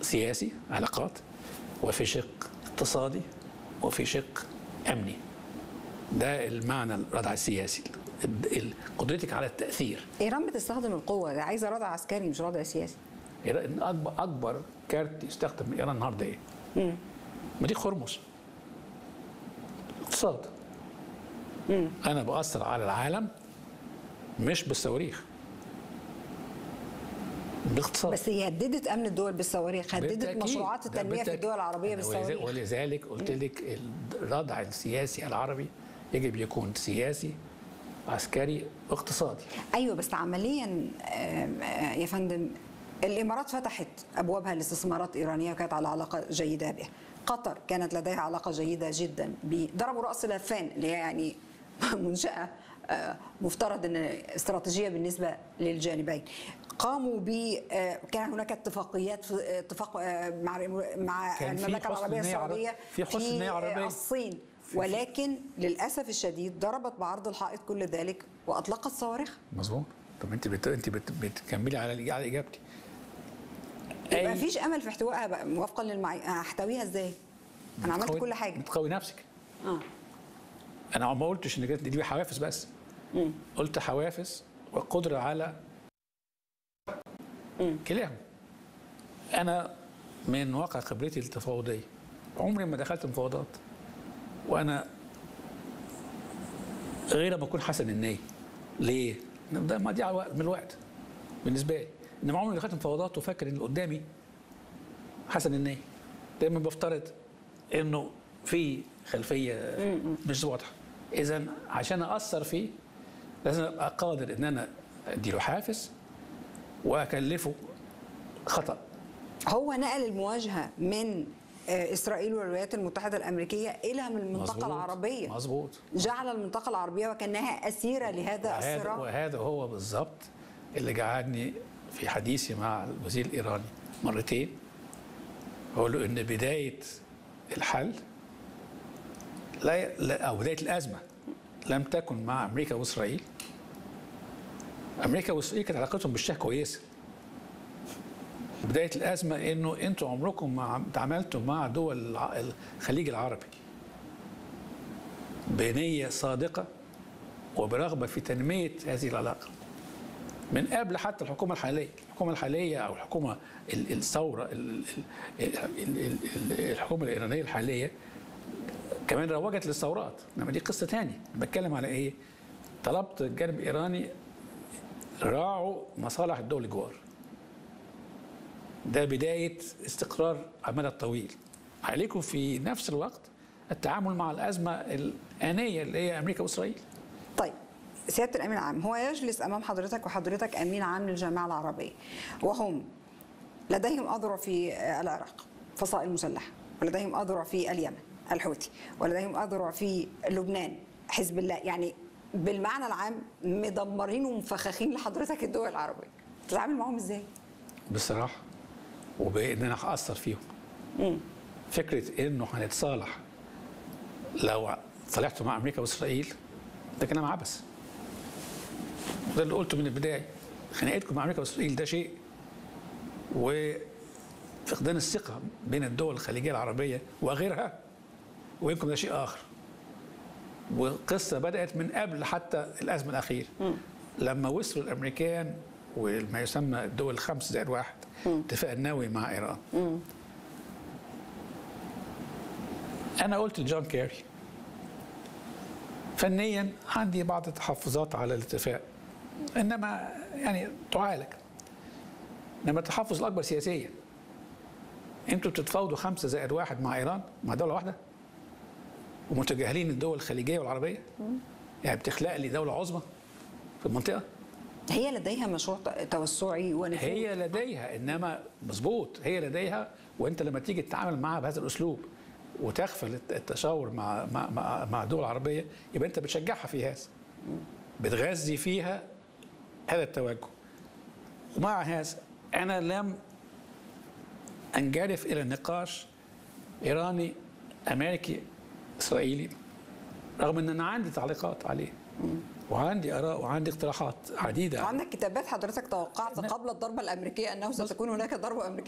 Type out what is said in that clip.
سياسي علاقات وفي شق اقتصادي وفي شق امني ده المعنى الردع السياسي ال- ال- قدرتك على التاثير ايران بتستخدم القوه ده عايزه ردع عسكري مش ردع سياسي إيران اكبر اكبر كارت يستخدم من ايران النهارده ايه؟ مضيق هرمز اقتصاد انا باثر على العالم مش بالصواريخ باقتصاد بس هي هددت امن الدول بالصواريخ هددت بالتأكيد. مشروعات ده التنميه في بالتأكيد. الدول العربيه أنا ولذ- بالصواريخ ولذلك قلت لك الردع السياسي العربي يجب يكون سياسي عسكري اقتصادي ايوه بس عمليا آم، آه، يا فندم الامارات فتحت ابوابها لاستثمارات ايرانيه وكانت على علاقه جيده بها قطر كانت لديها علاقه جيده جدا ب- ضربوا راس لافان اللي هي يعني منشاه آه، مفترض ان استراتيجيه بالنسبه للجانبين قاموا ب آه، كان هناك اتفاقيات في اتفاق آه، مع مع كان في المملكه حسن العربيه نية عرب- السعوديه في حسن نية آه، عربية. الصين ولكن للاسف الشديد ضربت بعرض الحائط كل ذلك واطلقت صواريخ مظبوط طب انت بت... انت بت... بتكملي على على اجابتي يبقى أي- مفيش امل في احتوائها بقى موافقا للمعايير هحتويها ازاي؟ انا عملت بتقوي- كل حاجه بتقوي نفسك اه انا ما قلتش ان كانت دي حوافز بس قلت حوافز وقدره على كلاهما انا من واقع خبرتي التفاوضيه عمري ما دخلت مفاوضات وانا غير ما اكون حسن النيه ليه؟ لأن ده مضيع وقت- من الوقت بالنسبه لي انما عمري ما دخلت مفاوضات وفاكر ان اللي قدامي حسن النيه دايما بفترض انه في خلفيه مش واضحه اذا عشان اثر فيه لازم ابقى قادر ان انا اديله حافز واكلفه خطا هو نقل المواجهه من آه، اسرائيل والولايات المتحده الامريكيه الى من المنطقه مظبوط. العربيه مظبوط جعل المنطقه العربيه وكانها اسيره لهذا وهذا, الصراع وهذا هو بالظبط اللي جعلني في حديثي مع الوزير الايراني مرتين اقول له ان بدايه الحل لا, لا او بدايه الازمه لم تكن مع امريكا واسرائيل امريكا واسرائيل كانت علاقتهم بالشاه كويسه بدايه الازمه انه انتوا عمركم ما تعاملتوا مع دول الع- الخليج العربي بنيه صادقه وبرغبه في تنميه هذه العلاقه من قبل حتى الحكومه الحاليه الحكومه الحاليه او الحكومه ال- الثوره ال- ال- ال- ال- ال- الحكومه الايرانيه الحاليه كمان روجت للثورات انما دي قصه ثانيه بتكلم على ايه طلبت الجانب الايراني راعوا مصالح الدول الجوار ده بدايه استقرار على المدى الطويل عليكم في نفس الوقت التعامل مع الازمه الانيه اللي هي امريكا واسرائيل طيب سياده الامين العام هو يجلس امام حضرتك وحضرتك امين عام للجامعه العربيه وهم لديهم اذرع في العراق فصائل مسلحه ولديهم اذرع في اليمن الحوثي ولديهم اذرع في لبنان حزب الله يعني بالمعنى العام مدمرين ومفخخين لحضرتك الدول العربيه تتعامل معاهم ازاي؟ بصراحه وبان انا هاثر فيهم فكره انه هنتصالح لو صالحتوا مع امريكا واسرائيل ده كلام عبث وده اللي قلته من البدايه خناقتكم مع امريكا واسرائيل ده شيء وفقدان الثقه بين الدول الخليجيه العربيه وغيرها ويمكن ده شيء اخر والقصه بدات من قبل حتى الازمه الاخيره لما وصلوا الامريكان وما يسمى الدول الخمس زائد واحد اتفاق النووي مع ايران انا قلت لجون كيري فنيا عندي بعض التحفظات على الاتفاق انما يعني تعالج انما التحفظ الاكبر سياسيا انتوا بتتفاوضوا خمسه زائد واحد مع ايران مع دوله واحده ومتجاهلين الدول الخليجيه والعربيه يعني بتخلق لي دوله عظمى في المنطقه هي لديها مشروع توسعي ونفوذ هي لديها انما مظبوط هي لديها وانت لما تيجي تتعامل معها بهذا الاسلوب وتغفل التشاور مع مع مع, مع دول عربيه يبقى انت بتشجعها في هذا بتغذي فيها هذا التوجه ومع هذا انا لم انجرف الى نقاش ايراني امريكي اسرائيلي رغم ان انا عندي تعليقات عليه وعندي اراء وعندي اقتراحات عديده وعندك كتابات حضرتك توقعت قبل الضربه الامريكيه انه ستكون هناك ضربه امريكيه